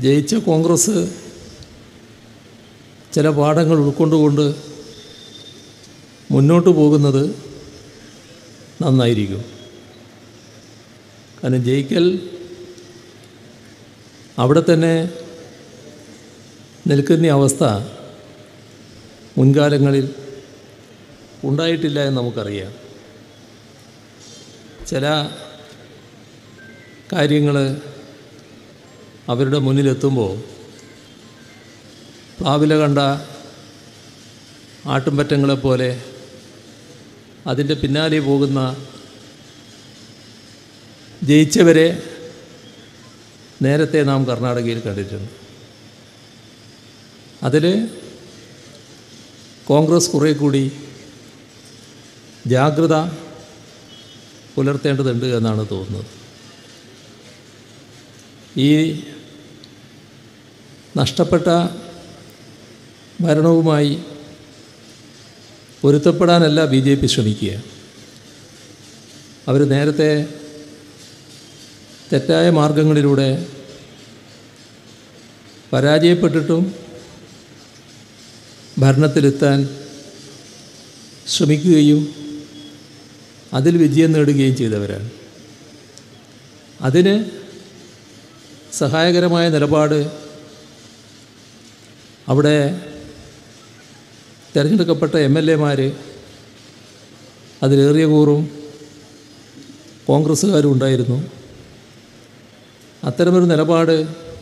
ജയിച്ച കോൺഗ്രസ് ചില പാഠങ്ങൾ ഉൾക്കൊണ്ടുകൊണ്ട് മുന്നോട്ട് പോകുന്നത് നന്നായിരിക്കും കാരണം ജയിക്കൽ അവിടെ തന്നെ നിൽക്കുന്ന അവസ്ഥ മുൻകാലങ്ങളിൽ ഉണ്ടായിട്ടില്ല എന്ന് നമുക്കറിയാം ചില കാര്യങ്ങൾ അവരുടെ മുന്നിലെത്തുമ്പോൾ പ്ലാവില കണ്ട ആട്ടുംപറ്റങ്ങളെപ്പോലെ അതിൻ്റെ പിന്നാലെ പോകുന്ന ജയിച്ചവരെ നേരത്തെ നാം കർണാടകയിൽ കണ്ടിട്ടുണ്ട് അതിൽ കോൺഗ്രസ് കുറേ കൂടി ജാഗ്രത പുലർത്തേണ്ടതുണ്ട് എന്നാണ് തോന്നുന്നത് ഈ നഷ്ടപ്പെട്ട ഭരണവുമായി പൊരുത്തപ്പെടാനല്ല ബി ജെ പി ശ്രമിക്കുക അവർ നേരത്തെ തെറ്റായ മാർഗങ്ങളിലൂടെ പരാജയപ്പെട്ടിട്ടും ഭരണത്തിലെത്താൻ ശ്രമിക്കുകയും അതിൽ വിജയം നേടുകയും ചെയ്തവരാണ് അതിന് സഹായകരമായ നിലപാട് അവിടെ തിരഞ്ഞെടുക്കപ്പെട്ട എം എൽ എമാർ അതിലേറിയ കൂറും കോൺഗ്രസ്സുകാരും ഉണ്ടായിരുന്നു അത്തരമൊരു നിലപാട്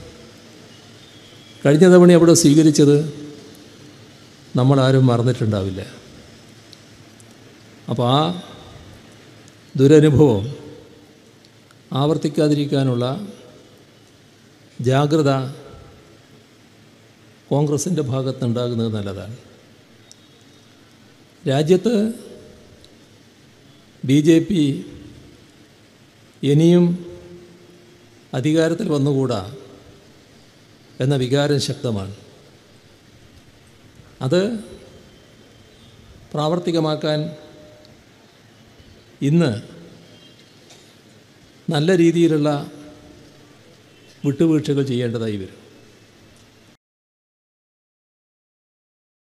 കഴിഞ്ഞ തവണ അവിടെ സ്വീകരിച്ചത് നമ്മളാരും മറന്നിട്ടുണ്ടാവില്ല അപ്പോൾ ആ ദുരനുഭവം ആവർത്തിക്കാതിരിക്കാനുള്ള ജാഗ്രത കോൺഗ്രസിൻ്റെ ഭാഗത്തുണ്ടാകുന്നത് നല്ലതാണ് രാജ്യത്ത് ബി ജെ പി ഇനിയും അധികാരത്തിൽ വന്നുകൂടാ എന്ന വികാരം ശക്തമാണ് അത് പ്രാവർത്തികമാക്കാൻ ഇന്ന് നല്ല രീതിയിലുള്ള വിട്ടുവീഴ്ചകൾ ചെയ്യേണ്ടതായി വരും